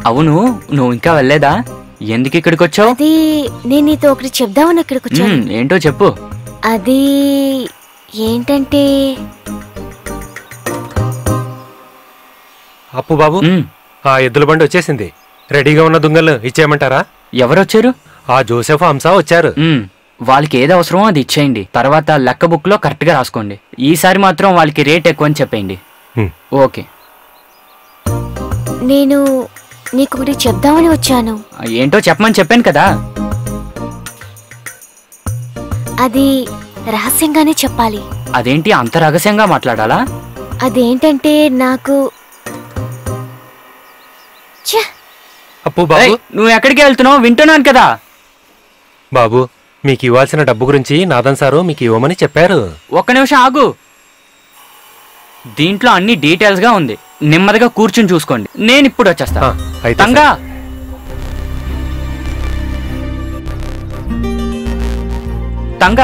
అవును నువ్వు ఇంకా వెళ్ళలేదా ఎందుకు ఇక్కడికి వచ్చావు అది నేను నీతో ఒకటి చెప్దామని ఇక్కడికి వచ్చాను మ్మ్, ఏంటో చెప్పు అది ఏంటంటే అప్పు బాబు మ్మ్, ఆ ఎద్దుల బండి వచ్చేసింది రెడీగా ఉన్న దుంగలు ఇచ్చేయమంటారా ఎవరొచ్చారు ఆ జోసెఫ్ హంస వచ్చారు మ్మ్, వాళ్ళకి ఏది అవసరమో అది ఇచ్చేయండి తర్వాత లెక్క బుక్ లో కరెక్ట్ గా రాసుకోండి ఈసారి మాత్రం వాళ్ళకి రేట్ ఎక్కువ అని చెప్పేయండి హ్మ్. ఓకే నేను నీకు ఒకటి చెప్దామని వచ్చాను ఏంటో చెప్పమని చెప్పాను కదా అది రహస్యంగానే చెప్పాలి అదేంటి అంత రహస్యంగా మాట్లాడాలా అదేంటంటే నాకు ఛ! అప్పు బాబు ఏయ్, నువ్వు ఎక్కడికి వెళ్తున్నావు వింటున్నాను కదా బాబు మీకు ఇవ్వాల్సిన డబ్బు గురించి నాదన్ సారు మీకు ఇవ్వమని చెప్పారు ఒక్క నిమిషం ఆగు దీంట్లో అన్ని డీటెయిల్స్ గా ఉంది నెమ్మదిగా కూర్చుని చూసుకోండి నేను ఇప్పుడు వచ్చేస్తా ఆ, అయితే తంగా తంగా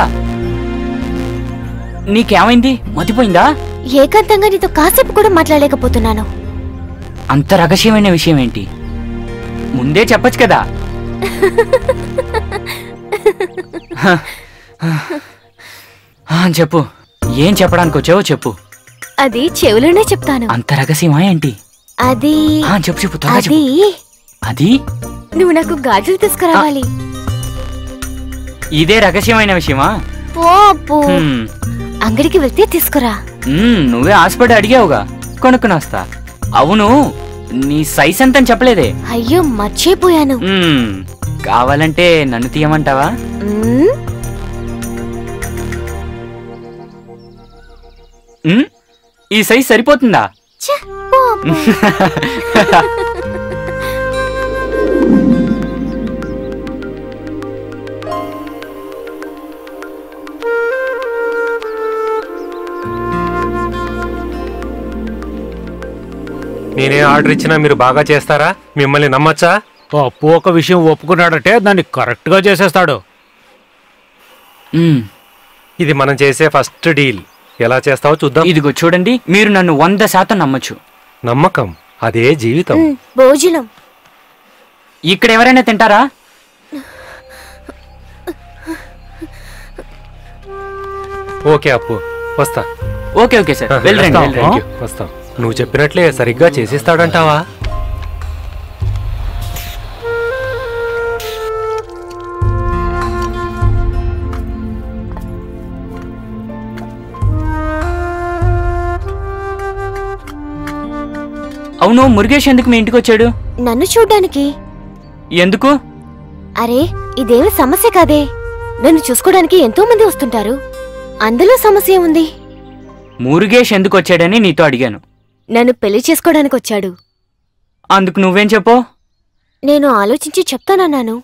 నీకేమైంది మతిపోయిందా ఏకాంతంగా నీతో కాసేపు కూడా మాట్లాడలేకపోతున్నాను అంత రహస్యమైన విషయం ఏంటి ముందే చెప్పొచ్చు కదా ఆ, చెప్పు ఏం చెప్పడానికి వచ్చావో చెప్పు అది చెవిలోనే చెప్తాను అంత రహస్యమా ఏంటి అది ఆ, చెప్పు చెప్పు త్వరగా అది చెప్పు అది నువ్వు నాకు గాజులు తీసుకురావాలి ఇదే రహస్యమైన విషయమా పో అప్పు. హ్మ్. అంగడికి వెళ్తే తీసుకురా మ్మ్, నువ్వే ఆశపడి అడిగావుగా కొనుక్కుని వస్తా అవును నీ సైజ్ ఎంత అని చెప్పలేదే అయ్యో మర్చిపోయాను మ్మ్, కావాలంటే నన్ను తీయమంటావా మ్మ్, మ్మ్, ఈ సైజ్ సరిపోతుందా ఛ, పో అప్పు. నేనే ఆర్డర్ ఇచ్చినా మీరు బాగా చేస్తారా మిమ్మల్ని నమ్మచ్చా అప్పు ఒక విషయం ఒప్పుకున్నాడంటే దాన్ని కరెక్ట్ గా చేసేస్తాడు మ్మ్, ఇది మనం చేసే ఫస్ట్ డీల్ ఎలా చేస్తావో చూద్దాం ఇదిగో చూడండి మీరు నన్ను వంద శాతం నమ్మొచ్చు నమ్మకం అదే జీవితం మ్మ్, భోజనం ఇక్కడ ఎవరైనా తింటారా ఓకే అప్పు వస్తా ఓకే ఓకే సార్ వెళ్ళండి వస్తాం. వెళ్ళండి Thank you. వస్తాం నువ్వు చెప్పినట్లే సరిగ్గా చేసిస్తాడంటావా అవును మురుగేష్ ఎందుకు మీ ఇంటికి వచ్చాడు నన్ను చూడ్డానికి ఎందుకు అరే ఇదేమి సమస్య కాదే నన్ను చూసుకోవడానికి ఎంతో మంది వస్తుంటారు అందులో సమస్య ఉంది మురుగేష్ ఎందుకు వచ్చాడని నీతో అడిగాను నన్ను పెళ్లి చేసుకోవడానికి వచ్చాడు అందుకు నువ్వేం చెప్పో నేను ఆలోచించి చెప్తానన్నాను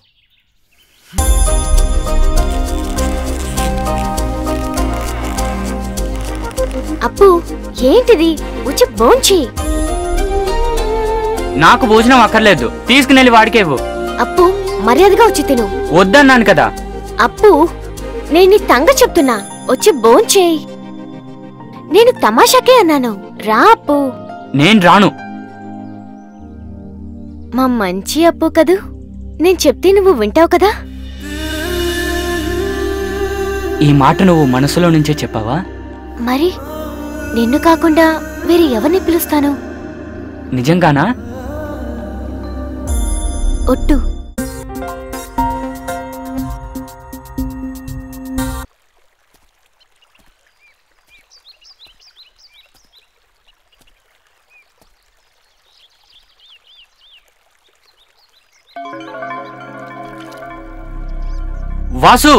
అప్పు ఏంటిది వచ్చి బోంచి నాకు భోజనం అక్కర్లేదు తీసుకునెళ్ళి వాడికే ఇవ్వు అప్పు మర్యాదగా వచ్చి తిను వద్దన్నాను కదా అప్పు నేను నీ తంగ చెప్తున్నా వచ్చి బోంచేయి నేను తమాషాకే అన్నాను రా అప్పు నేను రాను మా మంచి అప్పు కదూ నేను చెప్తే నువ్వు వింటావు కదా ఈ మాట నువ్వు మనసులో నుంచే చెప్పావా మరి నిన్ను కాకుండా వేరే ఎవరిని పిలుస్తాను నిజంగానా ఒట్టు వాసు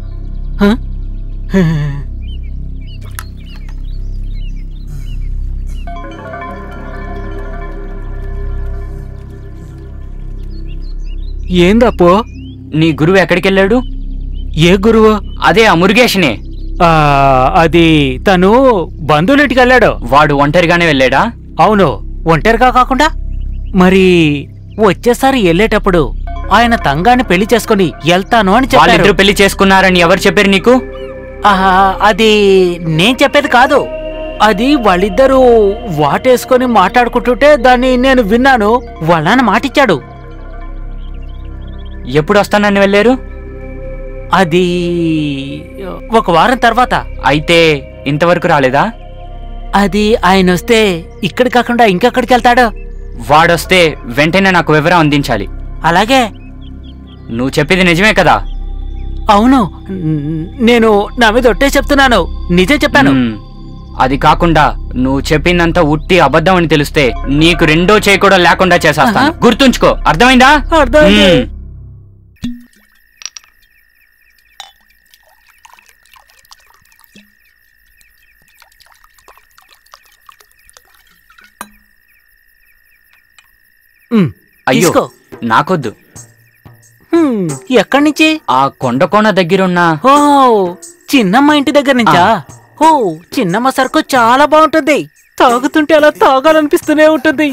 ఏందప్పు నీ గురువు ఎక్కడికి వెళ్ళాడు ఏ గురువు అదే ఆ మురుగేష్నే ఆ, అది తను బంధువులింటికి వెళ్ళాడు వాడు ఒంటరిగానే వెళ్ళాడా అవును ఒంటరిగా కాకుండా మరి వచ్చేసారి వెళ్ళేటప్పుడు ఆయన తంగాన్ని పెళ్లి చేసుకుని వెళ్తాను అని చెప్పారు వాళ్ళిద్దరు పెళ్లి చేసుకున్నారని ఎవరు చెప్పారు నీకు ఆహా, అది నేను చెప్పేది కాదు అది వాళ్ళిద్దరూ వాటేసుకొని మాట్లాడుకుంటుంటే దాన్ని నేను విన్నాను వాళ్ళ నాన్న మాటిచ్చాడు ఎప్పుడు వస్తానని వెళ్ళారు అది ఒక వారం తర్వాత అయితే ఇంతవరకు రాలేదా అది ఆయన వస్తే ఇక్కడ కాకుండా ఇంకెక్కడికి వెళ్తాడు వాడొస్తే వెంటనే నాకు వివరం అందించాలి అలాగే నువ్వు చెప్పేది నిజమే కదా అవును న్- నేను నా మీద ఒట్టే చెప్తున్నాను నిజం చెప్పాను మ్మ్. అది కాకుండా నువ్వు చెప్పిందంతా ఉట్టి అబద్ధం అని తెలిస్తే నీకు రెండో చేయి కూడా లేకుండా చేసేస్తాను ఆహా. గుర్తుంచుకో అర్థమైందా అర్థమైంది. మ్మ్. ఉమ్, అయ్యో తీసుకో నాకొద్దు హ్మ్, ఎక్కడి నుంచి ఆ కొండకోన దగ్గరున్న ఓ చిన్నమ్మ ఇంటి దగ్గర నుంచా ఓ చిన్నమ్మ సరుకు చాలా బాగుంటుంది తాగుతుంటే అలా తాగాలనిపిస్తూనే ఉంటుంది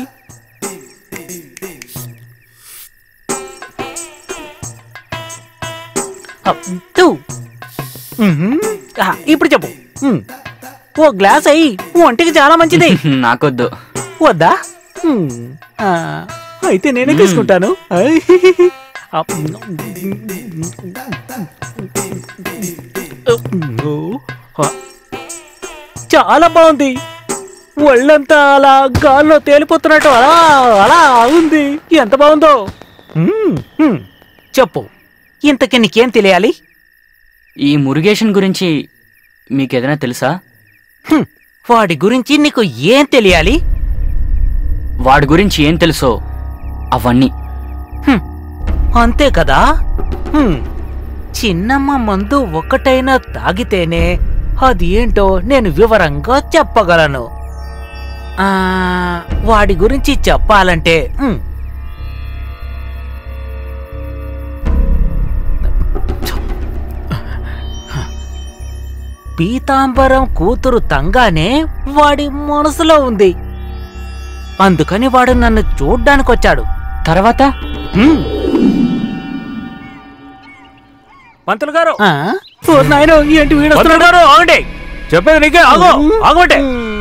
అప్, టూ. మ్మ్. ఆ, ఇప్పుడు చెప్పు మ్మ్. ఓ గ్లాస్ అయ్యి ఒంటికి చాలా మంచిది నాకొద్దు వద్దా మ్మ్. ఆ, అయితే నేనే తీసుకుంటాను ఐ. అప్. చాలా బాగుంది ఒళ్ళంతా అలా గాల్లో తేలిపోతున్నట్టు అలా అలా ఉంది ఎంత బాగుందో మ్మ్, మ్మ్. చెప్పు ఇంతకి నీకేం తెలియాలి ఈ మురుగేషన్ గురించి మీకేదైనా తెలుసా హ్మ్, వాడి గురించి నీకు ఏం తెలియాలి వాడి గురించి ఏం తెలుసో అవన్నీ హ్మ్, అంతే కదా హ్మ్, చిన్నమ్మ మందు ఒకటైనా తాగితేనే అది ఏంటో నేను వివరంగా చెప్పగలను ఆ, వాడి గురించి చెప్పాలంటే హ్మ్, పీతాంబరం కూతురు తంగానే వాడి మనసులో ఉంది అందుకని వాడు నన్ను చూడ్డానికి వచ్చాడు తర్వాత హ్మ్. పంతులు గారు ఆ? ఓ నాయనో, ఏంటి వీడు పంతులు వస్తున్నాడు? గారు ఆగండి చెప్పేది నీకే ఆగు ఆగమంటే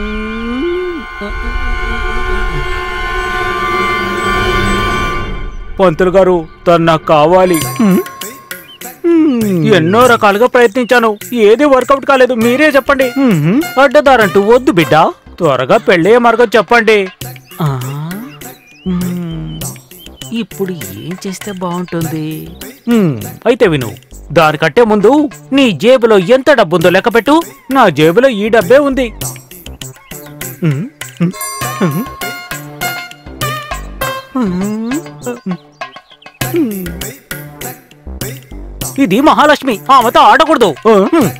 పంతులు గారు తను నాకు కావాలి ఎన్నో రకాలుగా ప్రయత్నించాను ఏది వర్కౌట్ కాలేదు మీరే చెప్పండి మ్మ్. అడ్డదారంటూ వద్దు బిడ్డ త్వరగా పెళ్ళే మార్గం చెప్పండి ఆ? మ్మ్. ఇప్పుడు ఏం చేస్తే బాగుంటుంది హ్మ్, అయితే విను దానికంటే ముందు నీ జేబులో ఎంత డబ్బుందో లెక్క పెట్టు నా జేబులో ఈ డబ్బే ఉంది హ్మ్, హ్మ్, హ్మ్. ఇది మహాలక్ష్మి ఆమెతో ఆడకూడదు హ్మ్.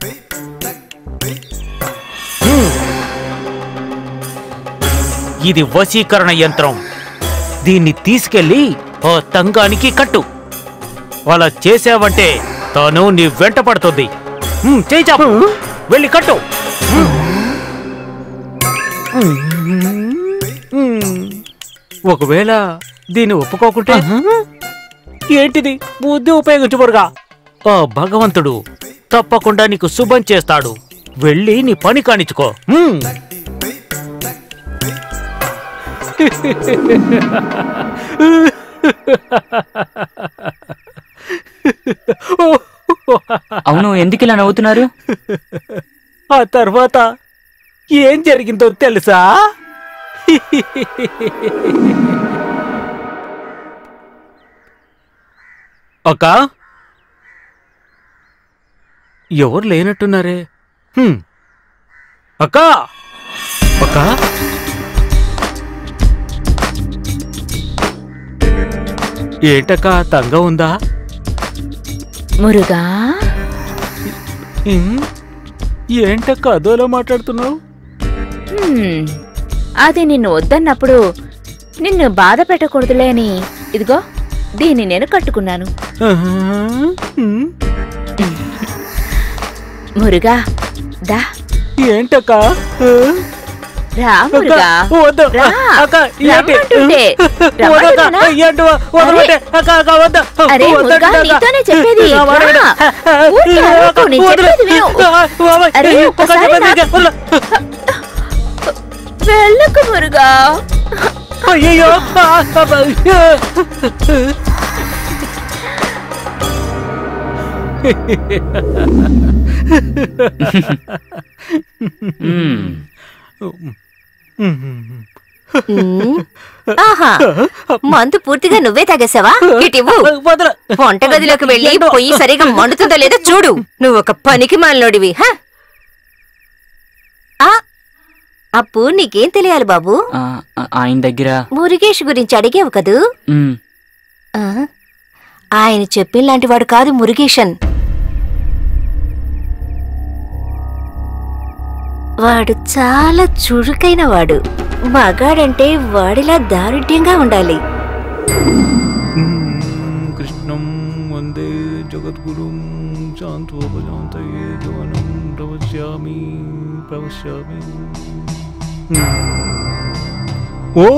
ఇది వశీకరణ యంత్రం దీన్ని తీసుకెళ్లి ఓ తంగానికి కట్టు అలా చేసావంటే తాను నీ వెంట పడుతుంది హ్మ్, చేయి చాపు వెళ్ళి కట్టు ఒకవేళ దీన్ని ఒప్పుకోకుంటే ఏంటిది బుద్ధి ఉపయోగించబరుగా ఆ భగవంతుడు తప్పకుండా నీకు శుభం చేస్తాడు వెళ్ళి నీ పని కానిచ్చుకో హ్మ్. అవును ఎందుకు ఇలా నవ్వుతున్నారు ఆ తర్వాత ఏం జరిగిందో తెలుసా అక్క ఎవరు లేనట్టున్నారే హ్మ్. అక్క అక్క ఏంటక్క తంగ ఉందా మురుగా హ్మ్? ఏంటక్క అదోలా మాట్లాడుతున్నావు హ్మ్, అది నిన్ను వద్దన్నప్పుడు నిన్ను బాధ పెట్టకూడదులే అని ఇదిగో దీన్ని నేను కట్టుకున్నాను ఆహా. హ్మ్? మురుగా దా ఏంటక్క ఆ? రా మురుగా అక్క, వద్దు. రా. అక్క, ఏంటి? రమ్మంటుంటే. వద్దు అక్క, రమ్మంటున్నానా? ఏంటి? వదలమంటే. అక్క, అక్క, వద్దు. అరే, వద్దు మురుగా, అక్క. నీతోనే చెప్పేది. నా మాట రా. విను. ఊరికే అక్క, అరవకు, నేను వదలు. చెప్పేది విను. బాబాయ్, అరే, ఒక్క ఒక్కసారి చెప్పేది నా- నీకే. వదలు. వెళ్ళకు మురుగా అయ్యయ్యో ఆ, ఆ, ఆ. మ్మ్. ఉమ్. ఆహా మందు పూర్తిగా నువ్వే తాగేసావా ఇటివ్వు వదల. వంటగదిలోకి వెళ్ళి పొయ్యి సరిగా మండుతుందో లేదో చూడు నువ్వు ఒక పనికి మాలినోడివి హ? ఆ, అప్పు నీకేం తెలియాలి బాబు ఆ, ఆ- ఆయన దగ్గర మురుగేష్ గురించి అడిగేవు కదూ మ్మ్. ఆ, ఆయన చెప్పిన లాంటి వాడు కాదు మురుగేషన్ వాడు చాలా చురుకైన వాడు మగాడంటే వాడిలా దారుఢ్యంగా ఉండాలి కృష్ణం వందే జగద్గురుం శాంతోపశాంతయే ధ్వనం ప్రవశ్యామి ప్రవశ్యామి ఓ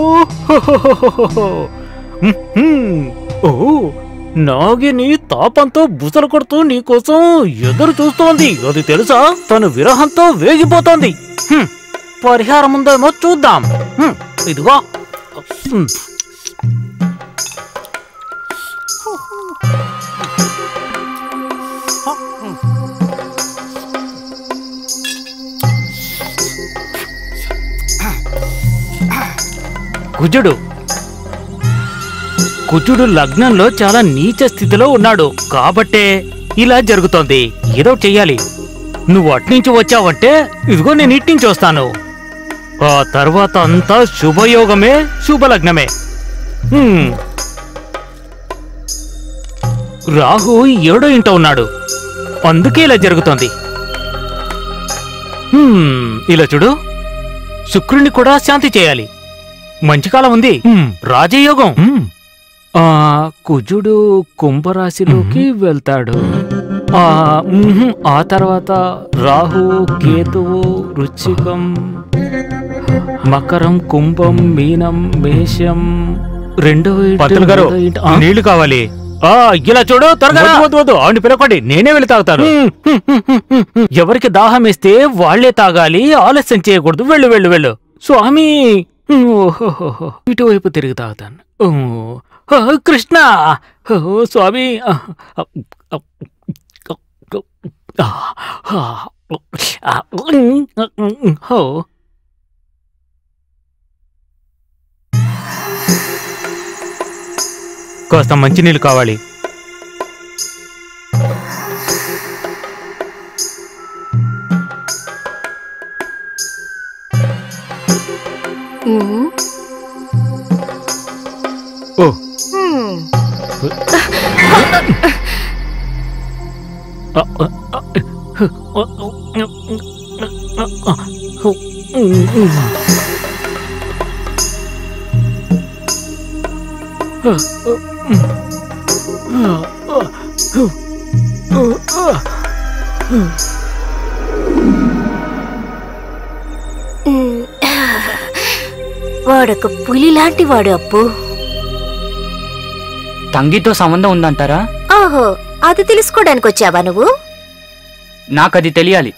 ఓ నాగిని తాపంతో బుసలు కొడుతూ నీకోసం ఎదురు చూస్తోంది అది తెలుసా తను విరహంతో వేగిపోతోంది హ్మ్, పరిహారం ఉందేమో చూద్దాం హ్మ్, ఇదిగో హ్మ్. కుజుడు కుజుడు లగ్నంలో చాలా నీచ స్థితిలో ఉన్నాడు కాబట్టే ఇలా జరుగుతోంది ఏదో చెయ్యాలి నువ్వు అట్నుంచి వచ్చావంటే ఇదిగో నేను ఇట్నుంచి వస్తాను ఆ తర్వాత అంతా శుభయోగమే శుభలగ్నమే హ్మ్. రాహు ఏడో ఇంట ఉన్నాడు అందుకే ఇలా జరుగుతోంది హ్మ్, ఇలా చూడు శుక్రుని కూడా శాంతి చేయాలి మంచి కాలం ఉంది రాజయోగం ఆ కుజుడు కుంభరాశిలోకి వెళ్తాడు ఆ మ్హూ, ఆ తర్వాత రాహు కేతువు వృశ్చికం మకరం కుంభం మీనం మేషం రెండో ఇంటి, పంతులు గారు మూడో ఇంటి- ఆ? నీళ్లు కావాలి ఆ ఇలా చూడు త్వరగా వద్దు వద్దు వద్దు ఆవిడ పిలవకండి నేనే వెళ్ళి తాగుతాను ఎవరికి దాహం వేస్తే వాళ్లే తాగాలి ఆలస్యం చేయకూడదు వెళ్ళు వెళ్ళు వెళ్ళు స్వామి ఓహోహోహో. ఇటువైపు తిరిగి తాగుతాను ఓ, ఆ, కృష్ణ ఓ, స్వామి ఆ, ఆ, ఆ, ఆ, ఆ, ఆ, ఓ. కాస్త మంచినీళ్ళు కావాలి ఉమ్. ఓ హ్మ్. ఉమ్. వాడొక పులి లాంటి వాడు అప్పు తంగితో సంబంధం ఉందంటారా ఓహో అది తెలుసుకోవడానికి వచ్చావా నువ్వు నాకు అది తెలియాలి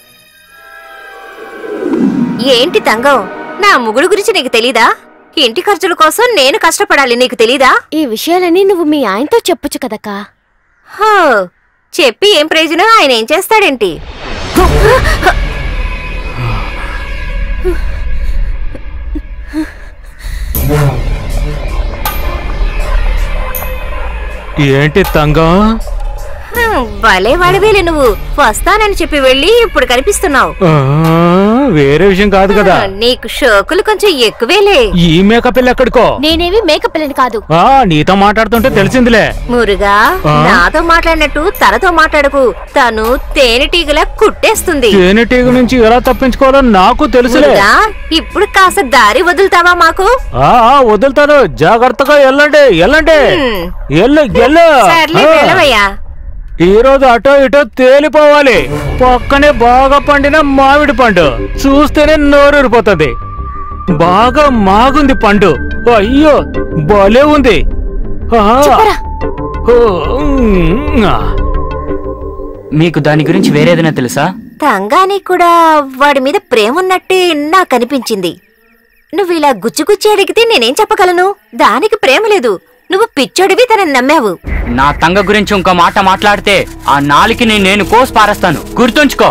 ఏంటి తంగం నా ముగుడు గురించి నీకు తెలీదా ఇంటి ఖర్చుల కోసం నేను కష్టపడాలి నీకు తెలీదా ఈ విషయాలన్నీ నువ్వు మీ ఆయనతో చెప్పొచ్చు కదకా హో చెప్పి ఏం ప్రయోజనం ఆయన ఏం చేస్తాడేంటి ఏంటి తంగం హ్మ్, భలే వాడివేలే నువ్వు వస్తానని చెప్పి వెళ్ళి ఇప్పుడు కనిపిస్తున్నావు ఆ, వేరే విషయం కాదు కదా నీకు షోకులు కొంచెం ఎక్కువేలే ఈ మేకప్ పిల్ల ఎక్కడికో నేనేవి మేకప్ పిల్లని కాదు ఆ నీతో మాట్లాడుతుంటే తెలిసిందిలే మురుగా ఆ? నాతో మాట్లాడినట్టు తనతో మాట్లాడకు తను తేనెటీగలా కుట్టేస్తుంది తేనెటీగ నుంచి ఎలా తప్పించుకోవాలో నాకు తెలుసులే మురుగా ఇప్పుడు కాస్త దారి వదులుతావా మాకు ఆ ఆ, వదులుతాను జాగ్రత్తగా వెళ్ళండి వెళ్ళండి హ్మ్. ఎల్లు ఎల్లు సర్లే ఆ. వెళ్ళవయ్యా ఈ రోజు అటో ఇటో తేలిపోవాలి పక్కనే బాగా పండిన మామిడి పండు చూస్తేనే నోరూరిపోతుంది బాగా మాగుంది పండు అయ్యో భలే ఉంది ఆ. చెప్పరా ఓ, ఉమ్, ఆ. మీకు దాని గురించి వేరేదైనా తెలుసా తంగాని కూడా వాడి మీద ప్రేమ ఉన్నట్టే నాకు అనిపించింది నువ్వు ఇలా గుచ్చి గుచ్చి అడిగితే నేనేం చెప్పగలను దానికి ప్రేమ లేదు నువ్వు పిచ్చోడివి తనని నమ్మావు నా తంగ గురించి ఇంకో మాట మాట్లాడితే ఆ నాలికి నేను కోసి పారేస్తాను గుర్తుంచుకో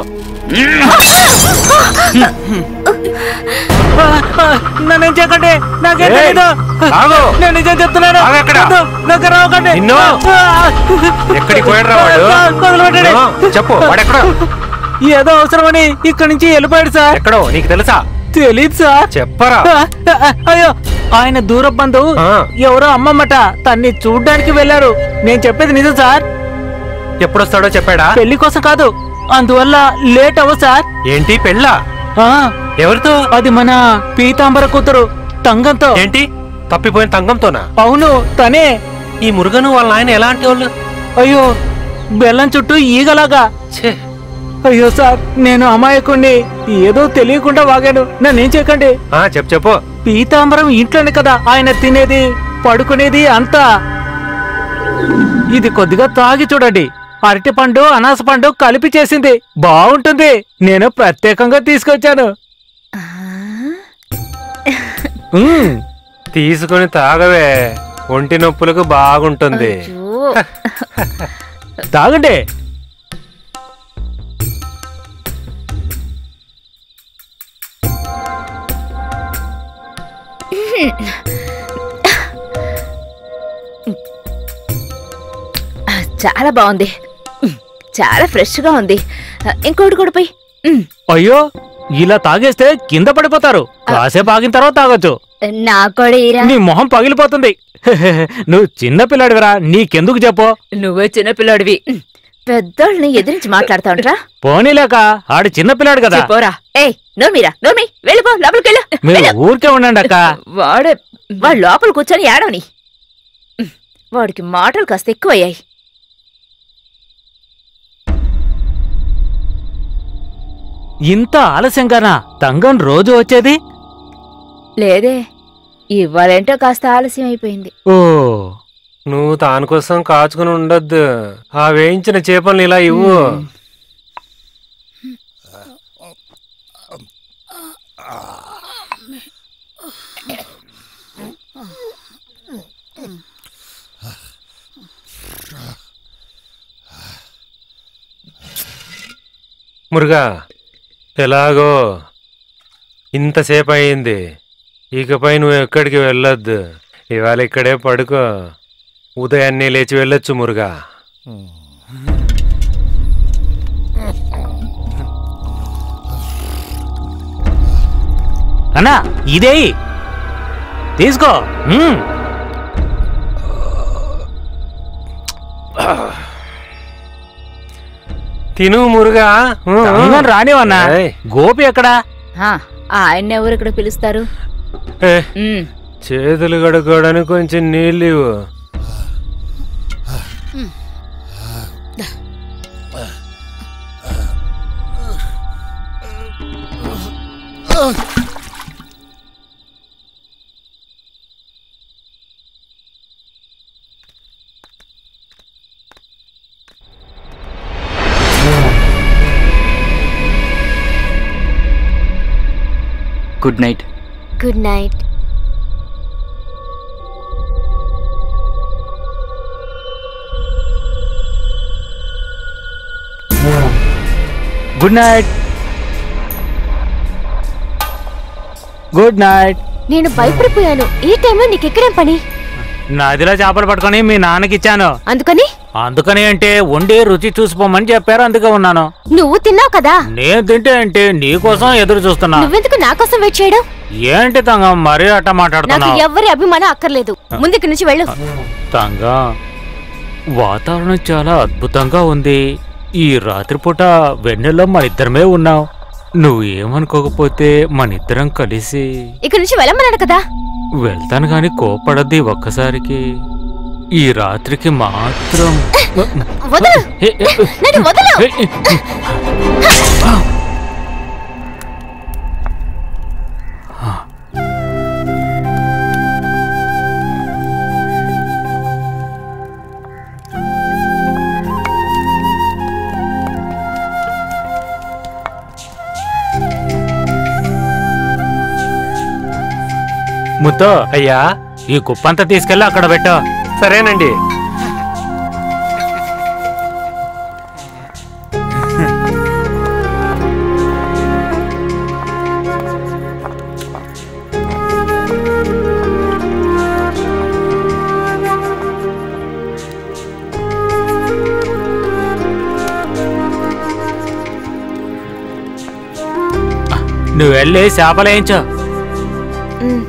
నన్నేం చేయకండి నాకేం ఏయ్, తెలీదు ఆగు. నేను నిజం చెప్తున్నాను ఆగు అక్కడ. వద్దు, నాకు రావకండి నిన్ను. ఎక్కడికి పోయాడురా వాడు? వదిలిపెట్టండి. నిన్ను, చెప్పు వాడెక్కడో ఏదో అవసరమని ఇక్కడి నుంచి వెళ్ళిపోయాడు సార్ ఎక్కడో నీకు తెలుసా తెలీదు సార్ చెప్పరా అయ్యో ఆయన దూర బంధువు ఆ. ఎవరో అమ్మమ్మట తన్ని చూడ్డానికి వెళ్ళారు నేను చెప్పేది నిజం సార్ ఎప్పుడొస్తాడో చెప్పాడా పెళ్లి కోసం కాదు అందువల్ల లేట్ అవ్వ సార్ ఏంటి పెళ్ళా ఆ, ఎవరితో అది మన పీతాంబర కూతురు తంగంతో ఏంటి తప్పిపోయిన తంగంతోనా అవును తనే ఈ మురుగను వాళ్ళ ఆయన ఎలాంటి వాళ్ళు అయ్యో బెల్లం చుట్టూ ఈగలాగా ఛే అయ్యో సార్ నేను అమాయకుణ్ణి ఏదో తెలియకుండా వాగాను నన్నేం చేయకండి ఆ, చెప్పు చెప్పు పీతాంబరం ఇంట్లోనే కదా ఆయన తినేది పడుకునేది అంతా ఇది కొద్దిగా తాగి చూడండి అరటి పండు అనాస పండు కలిపి చేసింది బాగుంటుంది నేను ప్రత్యేకంగా తీసుకొచ్చాను మ్మ్. తీసుకుని తాగవే ఒంటి నొప్పులకు బాగుంటుంది తాగండి చాలా బాగుంది ఉమ్, చాలా ఫ్రెష్ గా ఉంది ఇంకోటి కూడా పోయి ఉమ్, అయ్యో ఇలా తాగేస్తే కింద పడిపోతారు కాసేపు ఆగిన తర్వాత తాగొచ్చు నా కూడా ఈరా నీ మొహం పగిలిపోతుంది నువ్వు చిన్న పిల్లాడివిరా నీకెందుకు చెప్పు నువ్వే చిన్నపిల్లాడివి పెద్దోళ్ళని ఎదిరించి మాట్లాడుతాంట్రా పోనీలేక ఆడు చిన్న పిల్లాడు కదా పోరా ఏయ్ నోర్మీరా నోర్మి వెళ్ళిపో లోపలికి వెళ్ళు మీరు వెళ్ళు. ఊరికే ఉండండి అక్క వాడే వాడు లోపల కూర్చొని ఏడవని ఉమ్, వాడికి మాటలు కాస్త ఎక్కువయ్యాయి ఇంత ఆలస్యంగానా తంగం రోజు వచ్చేది లేదే ఇవ్వాలంటే కాస్త ఆలస్యం అయిపోయింది ఓ నువ్వు దాని కోసం కాచుకుని ఉండొద్దు ఆ వేయించిన చేపల్ని ఇలా ఇవ్వు మురుగా ఎలాగో ఇంతసేపు అయింది ఇకపై నువ్వు ఎక్కడికి వెళ్ళొద్దు ఇవాళ ఇక్కడే పడుకో ఉదయాన్నే లేచి వెళ్ళొచ్చు మురుగా అన్నా ఇదే తీసుకో మ్మ్. తిను మురుగా ఊ, ఊ. తంగం రానివన్నా ఏయ్. గోపి ఎక్కడా ఆ, ఆయన ఎవరు ఇక్కడ పిలుస్తారు ఏ, ఉమ్, చేతులు కడుక్కోవడానికి కొంచెం నీళ్ళు ఇవ్వు good night good night good night good night నేను భయపడిపోయాను ఈ టైంలో నీకెక్కడేం పని నదిలో చేపలు పట్టుకొని మీ నాన్నకి ఇచ్చాను అందుకని అందుకని అంటే వండి రుచి చూసిపోమని చెప్పారు అందుకే ఉన్నాను నువ్వు తిన్నావు కదా నేను తింటే అంటే నీకోసం ఎదురు చూస్తున్నా నువ్వెందుకు నా కోసం వెయిట్ చేయడం ఏంటి తంగం మరీ అట్ట నాకు మాట్లాడుతున్నావు ఎవ్వరి అభిమానం అక్కర్లేదు ముందు ఇక్కడి నుంచి వెళ్ళు తంగం వాతావరణం చాలా అద్భుతంగా ఉంది ఈ రాత్రిపూట వెన్నెల్లో మన ఇద్దరమే ఉన్నాం నువ్వు ఏమనుకోకపోతే మన ఇద్దరం కలిసి ఇక్కడి నుంచి వెళ్ళమన్నాడు కదా వెళ్తాను గాని కోపడద్ది ఒక్కసారికి ఈ రాత్రికి మాత్రం వదలు ఏ, ఏ, నన్ను వదలు ఏ, ఏ. ముత్తో అయ్యా ఈ కుప్పంతా తీసుకెళ్ళి అక్కడ పెట్టు సరేనండి నువ్వు వెళ్ళి చేపలేయించు ఉమ్.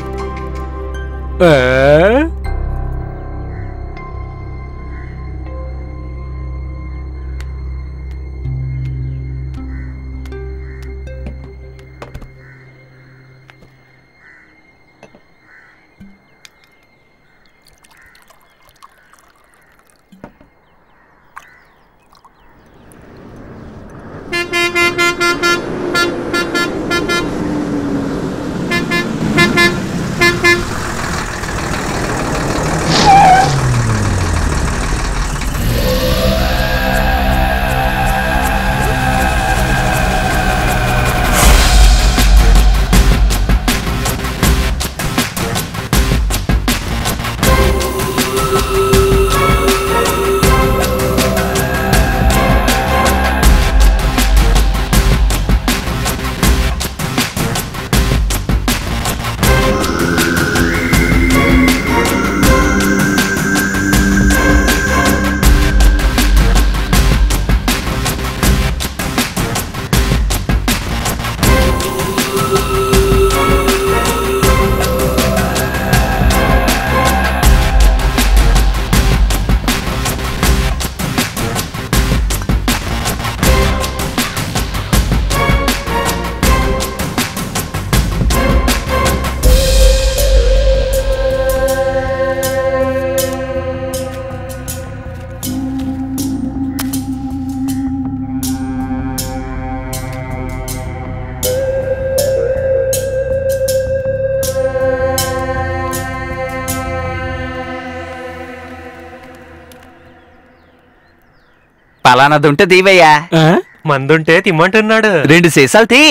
పలానాదుంటే దీవయ్యా మందుంటే తిమ్మంటున్నాడు రెండు సీసాలు తీ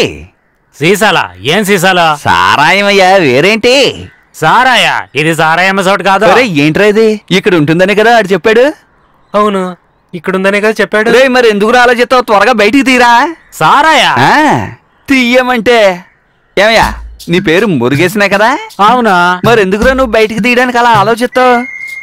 సీసాలా ఏం సీసాలా సారాయమయ్యా వేరేంటి సారాయా ఇది సారాయమ్మ చోటు కాదు అరే ఏంట్రా ఇది ఇక్కడ ఉంటుందనే కదా ఆడు చెప్పాడు అవును ఇక్కడుందనే కదా చెప్పాడు రే మరి ఎందుకు ఆలోచిస్తావు త్వరగా బయటికి తీరా సారాయా ఆ, తీయమంటే ఏమయ్యా నీ పేరు మురుగేసినా కదా అవునా మరి ఎందుకురా నువ్వు బయటికి తీయడానికి అలా ఆలోచిస్తావు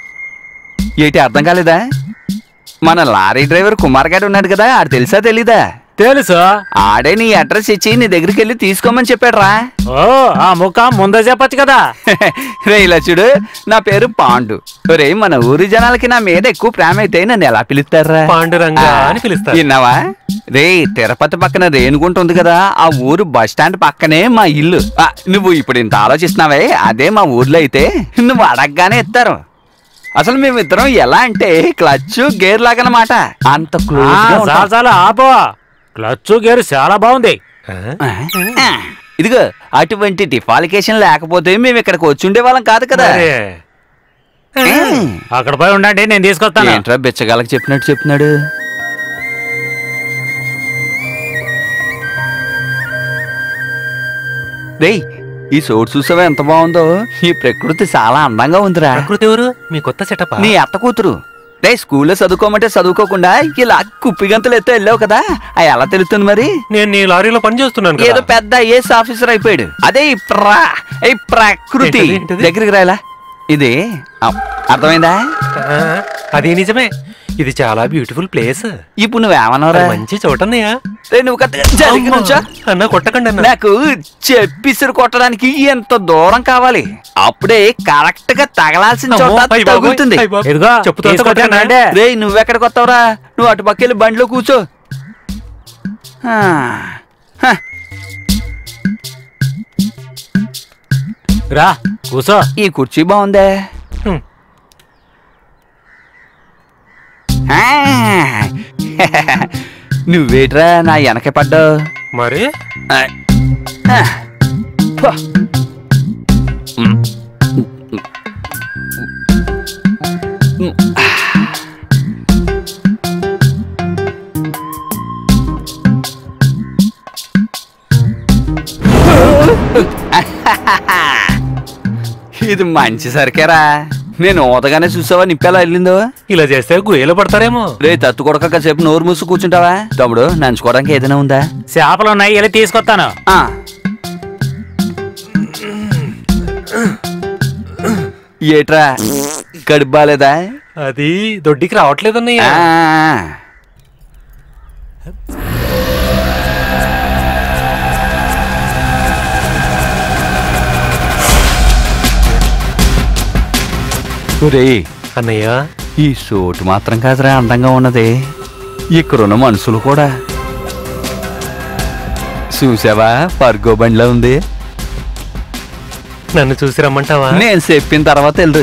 ఏంటి అర్థం కాలేదా మన లారీ డ్రైవర్ కుమార్ గారు ఉన్నాడు కదా ఆడు తెలుసా తెలీదా తెలుసు ఆడే నీ అడ్రస్ ఇచ్చి నీ దగ్గరికి వెళ్ళి తీసుకోమని చెప్పాడురా ఓ ఆ ముఖ ముందే చెప్పొచ్చు కదా రే ఇలా చూడు నా పేరు పాండు రే మన ఊరి జనాలకి నా మీద ఎక్కువ ప్రేమ అయితే నన్ను ఎలా పిలుస్తారా పాండురంగ అని పిలుస్తారు విన్నావా రే తిరుపతి పక్కన రేణుగుంట ఉంది కదా ఆ ఊరు బస్ స్టాండ్ పక్కనే మా ఇల్లు ఆ, నువ్వు ఇప్పుడు ఇంత ఆలోచిస్తున్నావే అదే మా ఊర్లో అయితే నువ్వు అడగగానే ఇస్తారు అసలు మేమిద్దరం ఎలా అంటే క్లచ్ గేర్ లాగనమాట అంత ఆ, క్లోజ్ గా చాలా ఉంటాం. చాలా ఆపో క్లచ్ గేరు చాలా బాగుంది ఆ? ఆ, ఇదిగో అటువంటి డిఫాలికేషన్ లేకపోతే మేము ఇక్కడికి వచ్చి ఉండే వాళ్ళం కాదు కదా మరే. అక్కడ పోయి ఉండండి నేను తీసుకొస్తాను ఏంట్రా బిచ్చగాళ్ళకి చెప్పినట్టు చెప్తున్నాడు రేయ్ ఈ చోటు చూసావా ఎంత బాగుందో ఈ ప్రకృతి చాలా అందంగా ఉందిరా ప్రకృతి ఎవరు మీ కొత్త సెటప్ నీ అత్త కూతురు రే స్కూల్లో చదువుకోమంటే చదువుకోకుండా ఇలా కుప్పిగంతలు ఎత్తే వెళ్ళావు కదా అది ఎలా తెలుస్తుంది మరి నేను నీ లారీలో పని చేస్తున్నాను ఏదో కదా పెద్ద ఐఏఎస్ ఆఫీసర్ అయిపోయాడు అదే ఈ ప్ర ఈ ప్రకృతి ఏంటది, ఏంటది? దగ్గరికి రాయలా ఇది ఆ, అర్థమైందా ఆ, అది నిజమే ఇది చాలా బ్యూటిఫుల్ ప్లేస్ ఇప్పుడు నువ్వేమన్నావురా మంచి చోట అన్నయ్య రే నువ్వు కరెక్ట్గా జరిగి నుంచో. అన్న కొట్టకండి అన్న నాకు చెప్పిసిరు కొట్టడానికి ఎంత దూరం కావాలి అప్పుడే కరెక్ట్ గా తగలాల్సిన అమ్మో, చోట అయ్ బాబోయ్, తగులుతుంది అయ్ బాబోయ్. ఇదిగో చెప్పుతో తీసుకొచ్చాను కొట్టనా? రండి. రే నువ్వెక్కడికి వస్తావురా నువ్వు అటు పక్కెళ్ళి బండిలో కూర్చో ఆ, హ, రా కూసో ఈ కుర్చీ బాగుందే హ్మ్. ఆ, నువ్వేట్రా నా వెనక పడ్డావు మరి ఆ, ఆ, పో. ఉమ్. ఉమ్. ఇది మంచి సరికేరా నేను ఊతగానే చూసావా నిప్పెలా వెళ్ళిందో ఇలా చేస్తే గుయ్యలు పడతారేమో రే తత్తు కొడక కాసేపు నోరు మూసి కూర్చుంటావా తమ్ముడు నంచుకోవడానికి ఏదైనా ఉందా చేపలు ఉన్నాయి వెళ్ళి తీసుకొస్తాను ఆ. ఏట్రా కడుపు బాలేదా అది దొడ్డికి రావట్లేదన్నయ్య ఆ. ఒరేయ్ అన్నయ్య ఈ సోటు మాత్రం కాదురా అందంగా ఉన్నది ఇక్కడున్న మనుషులు కూడా చూసావా పర్గో బండిలో ఉంది నన్ను చూసి రమ్మంటావా నేను చెప్పిన తర్వాత వెళ్ళు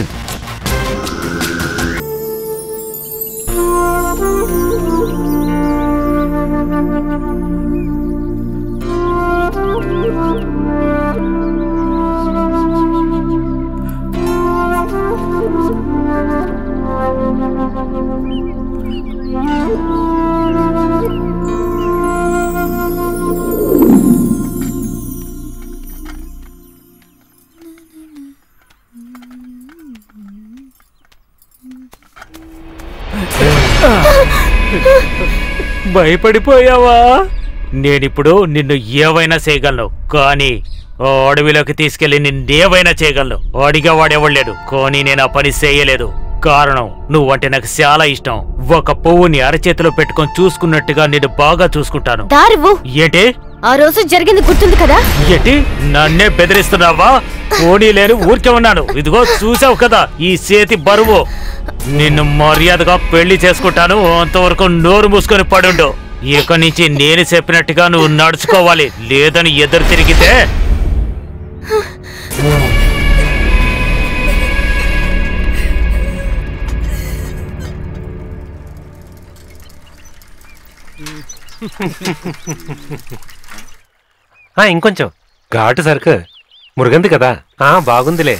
భయపడిపోయావా నేనిప్పుడు నిన్ను ఏవైనా చేయగలను కానీ ఆ అడవిలోకి తీసుకెళ్లి నిన్నేవైనా చేయగలను అడిగా వాడెవడలేడు కానీ నేను ఆ పని చేయలేదు కారణం నువ్వంటే నాకు చాలా ఇష్టం ఒక పువ్వుని అరచేతిలో పెట్టుకొని చూసుకున్నట్టుగా నేను బాగా చూసుకుంటాను దారివ్వు ఏంటి ఆ రోజు జరిగింది గుర్తుంది కదా ఏంటి నన్నే బెదిరిస్తున్నావా పోనీ లేని ఊరికే ఉన్నాను ఇదిగో చూసావు కదా ఈ చేతి బరువు నిన్ను మర్యాదగా పెళ్లి చేసుకుంటాను అంతవరకు నోరు మూసుకొని పడుండు ఇక నుంచి నేను చెప్పినట్టుగా నువ్వు నడుచుకోవాలి లేదని ఎదురు తిరిగితే ఆ, ఇంకొంచెం ఘాటు సరుకు మురుగంది కదా ఆ బాగుందిలే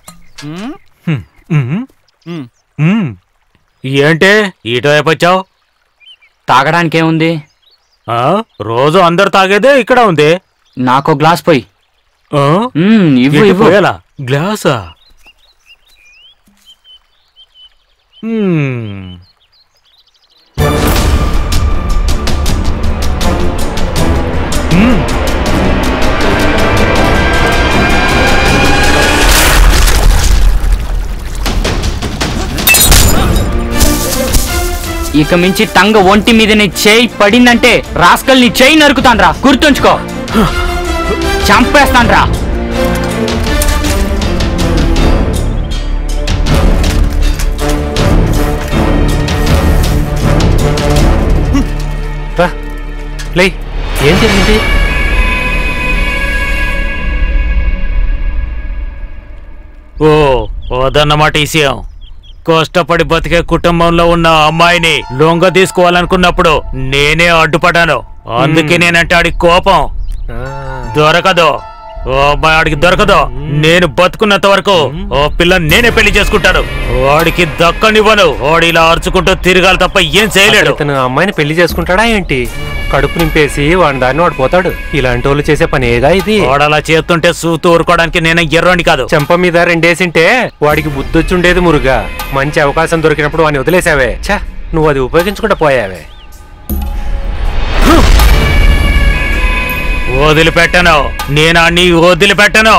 ఏంటే ఇటువైపు వచ్చావు తాగడానికి ఏముంది రోజు అందరు తాగేదే ఇక్కడ ఉంది నాకు గ్లాస్ పోయి ఆ? ఇవ్వు ఏంటి ఇవ్వు పోయాలా? గ్లాసా మ్మ్. మ్మ్. ఇక మించి టంగ ఒంటి మీద నీ చేయి పడిందంటే రాస్కల్ నీ చేయి నరుకుతాన్రా గుర్తుంచుకో చంపేస్తాన్రా రా లే ఏం జరిగింది ఓ అదన్నమాట విషయం కష్టపడి బతికే కుటుంబంలో ఉన్న అమ్మాయిని లొంగ తీసుకోవాలనుకున్నప్పుడు నేనే అడ్డుపడ్డాను అందుకే నేనంటే ఆడి కోపం ఆ, దొరకదు ఓ అమ్మాయి ఆడికి దొరకదు నేను బతుకున్నంత వరకు ఓ పిల్ల నేనే పెళ్లి చేసుకుంటాను వాడికి దక్కనివ్వను వాడు ఇలా అరుచుకుంటూ తిరగాలి తప్ప ఏం చేయలేడు అసలు ఇతను అమ్మాయిని పెళ్లి చేసుకుంటాడా ఏంటి కడుపు నింపేసి వాడి దాన్ని వాడు పోతాడు ఇలాంటి వాళ్ళు చేసే పనేగా ఇది వాడు అలా చేస్తుంటే సూతూ ఊరుకోవడానికి నేను ఎర్రోని కాదు చెంప మీద రెండేసింటే వాడికి బుద్ధొచ్చుండేది మురుగా మంచి అవకాశం దొరికినప్పుడు వాడిని వదిలేసావే ఛ నువ్వు అది ఉపయోగించకుండా పోయావే వదిలిపెట్టను నేను అన్ని వదిలిపెట్టను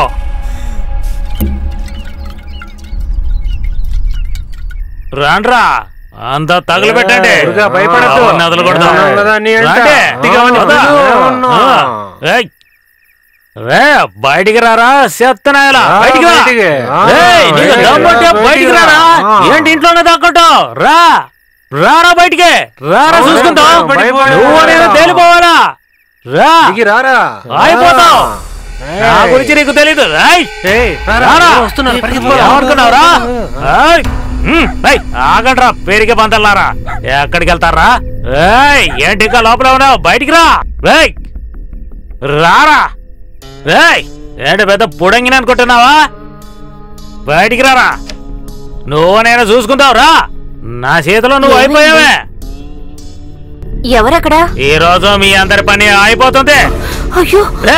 రాండ్రా అంతా తగలబెట్టండి మురుగా, భయపడొద్దు. అవన్నీ వదలకూడదు. ఉన్నాం కదా నీ అంట. రాండి. గట్టిగా ఉండి వదా. వదలు. ఉన్నా. ఆ. ఏయ్. ఏ, బయటికి రారా చెత్తనాయలా ఆ, బయటికి రా బయటికి. ఆ, ఏయ్, నీకు బయటికి దమ్ముంటే రా, బయటికి బయటికి రారా రా. ఆ. ఏంటి ఇంట్లోనే దక్కుంటావు రా రారా బయటికి రారా అవును, చూసుకుంటావు భయపడ- నువ్వు నేను తేలిపోవాలా రా దిగి రారా అయిపోతావు ఏయ్. నా గురించి నీకు తెలీదు ఏయ్, ఏయ్, రారా. రారా. వస్తున్నారు, పరిగెత్తుకో. ఏమనుకున్నావురా ఏయ్, ఉమ్, ఏయ్, ఆగండ్రా పేరుకి బందల్లారా ఎక్కడికి వెళ్తారా ఏయ్ ఏంటి ఇంకా లోపల ఉన్నావు బయటికి రా ఏయ్ రారా ఏయ్ ఏంటి పెద్ద పుడంగిని అనుకుంటున్నావా బయటికి రారా నువ్వు నేను చూసుకుంటావు రా నా చేతిలో నువ్వు అయిపోయావే ఎవరక్కడ ఈ రోజు మీ అందరి పని అయిపోతుంది అయ్యో ఏయ్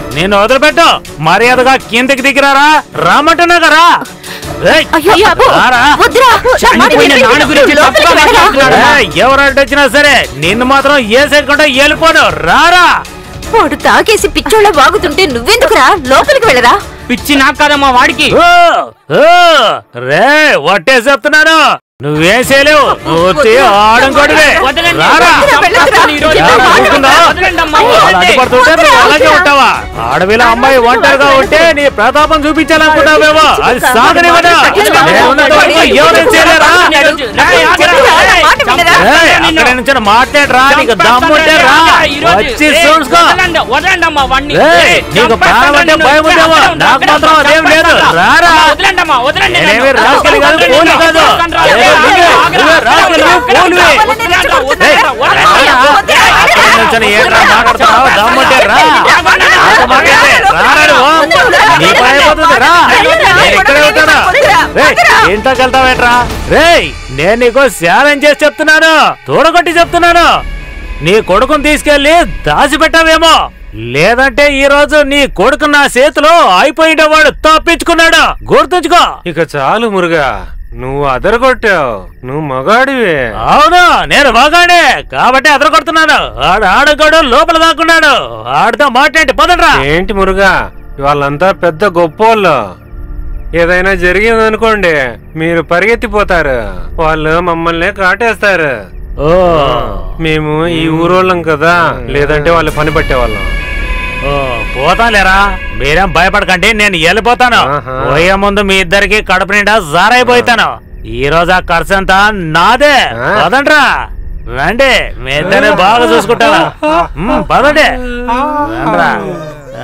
నేను వదిలిపెట్టు మర్యాదగా కిందకి దిగిరారా రామంటున్నా కదా ఏయ్, అయ్యో అబ్బో, రారా. వద్దురా చనిపోయిన నాన్న గురించి తప్పుగా మాట్లాడుతున్నాడు. ఏయ్, ఎవరు అడ్డొచ్చినా సరే నిన్ను మాత్రం ఏ సేకుండా వెళ్ళిపోను రారా వాడు తాగేసి పిచ్చోళ్ళ వాగుతుంటే నువ్వెందుకురా లోపలికి వెళ్ళరా పిచ్చి నాకు కాదమ్మా వాడికి ఓ, ఓ, రే ఒట్టే చెప్తున్నాను నువ్వేం చేయలేవు నువ్వు వచ్చి ఆడంకోడివే వదలండి. రారా చంపేస్తాను ఈ రోజు. రారా, ఊరుకుందా? వదలండి అమ్మా, వాళ్ళు వదలండి. అడ్డుపడుతుంటే నువ్వు అలాగే ఉంటావా అడవిలో అమ్మాయి ఒంటరిగా ఉంటే నీ ప్రతాపం చూపించాలనుకుంటావేమో అది సాగనివ్వదా నేనున్నంత వరకు ఎవరేం చేయలేరా రేయ్, ఆగరా, రేయ్. మాట వినరా? ఏయ్, అక్కడ నుంచి మాట్లాడరా నీకు దమ్ముంటే రా వచ్చి చూసుకో వదలండి, వదలండి అమ్మా వాడిని. ఏయ్, రేయ్, నీకు ప్రాణం అంటే చంపేస్తాను భయం ఉందేమో. నిన్ను. నాకు మాత్రం అదేం లేదు. రారా. అమ్మా, వదలండి అమ్మా, వదలండి నేనేమి నన్ను. రాస్కెల్ కాదు, వదలండి పోలి నన్ను. కాదు. వదలండి రా. ఏ, నువ్వే, ఆగరా, నువ్వే ఆగరా, రాస్కెల్, ఆగరా, పోలివే. వదలండి రా, వదలండి ఏయ్, రా, వదలండి రారా. రా. అక్కడ నుంచి ఏంట్రా మాట్లాడుతున్నావు? దమ్ముంటే రా. నాతో మాట్లాడితే రారా నువ్వు. నీ పని అయిపోతుంది, రా. నేను ఇక్కడే ఉంటాను. రేయ్, ఇంట్లోకి వెళ్తావేంట్రా రేయ్ నేను నీకు ఛాలెంజ్ చేసి చెప్తున్నాను తోడగొట్టి చెప్తున్నాను నీ కొడుకుని తీసుకెళ్లి దాచిపెట్టావేమో లేదంటే ఈ రోజు నీ కొడుకు నా చేతిలో అయిపోయినవాడు తప్పించుకున్నాడు గుర్తుంచుకో ఇక చాలు మురుగా నువ్వు అదరగొట్టావు నువ్వు మగాడివే అవును నేను బాగానే కాబట్టి అదరగొడుతున్నాను ఆడు ఆడగోడు లోపల దాక్కున్నాడు ఆడితో మాట్లాడి పదండ్రా ఏంటి మురుగా వాళ్ళంతా పెద్ద గొప్పోళ్ళు ఏదైనా జరిగిందనుకోండి మీరు పరిగెత్తిపోతారు వాళ్ళు మమ్మల్ని కాటేస్తారు ఓ మేము ఈ ఊరోళ్ళం కదా లేదంటే వాళ్ళు పని పట్టేవాళ్ళం ఓ, పోతాలేరా మీరేం భయపడకండి నేను వెళ్ళిపోతాను ఆహా. పోయే ముందు మీ ఇద్దరికి కడుపు నిండా జారైపోతాను ఈ రోజు ఆ ఖర్చు అంతా నాదే ఆ? పదండ్రా రండి మీ ఇద్దరిని బాగా చూసుకుంటాను ఉమ్, పదండి రండ్రా. ఆ.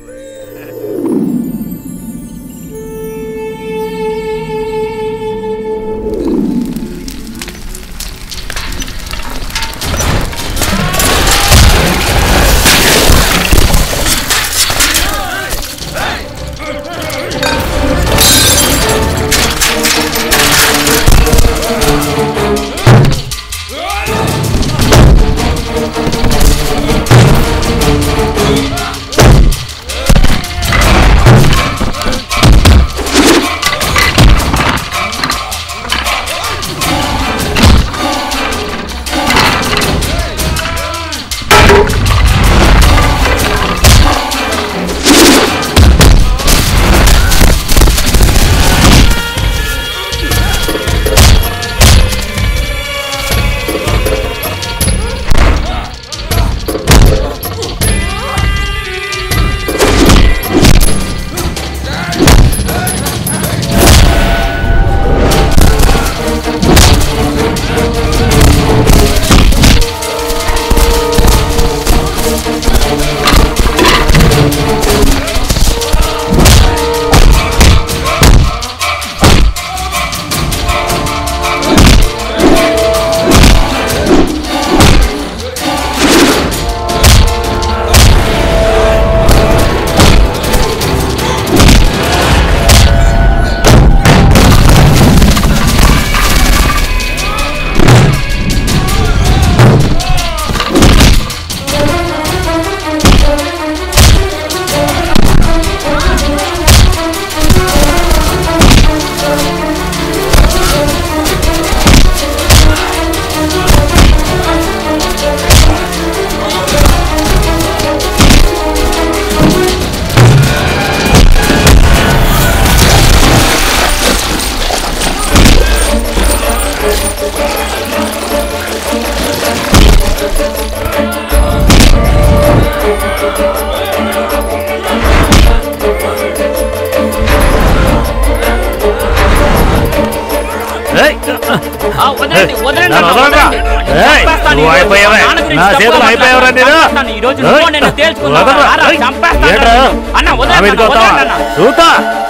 ఏయ్, ఆ, వదలండి, వదలండి నన్ను అమ్మా, వదలరా. వదలండి. ఏయ్, చంపేస్తాను నువ్వు ఈ రోజు. అయిపోయావే. నాన్న గురించి నా తప్పుగా చేతులు అయిపోయావురా నేను? చంపేస్తాను ఈ రోజు నువ్వు నేను తేల్చుకున్నాను వదలరా. రారా, ఏయ్, చంపేస్తాను ఏంట్రా? అన్న నా వదలండి మీదకి అన్న, వస్తావా? వదలండి అన్న. చూస్తా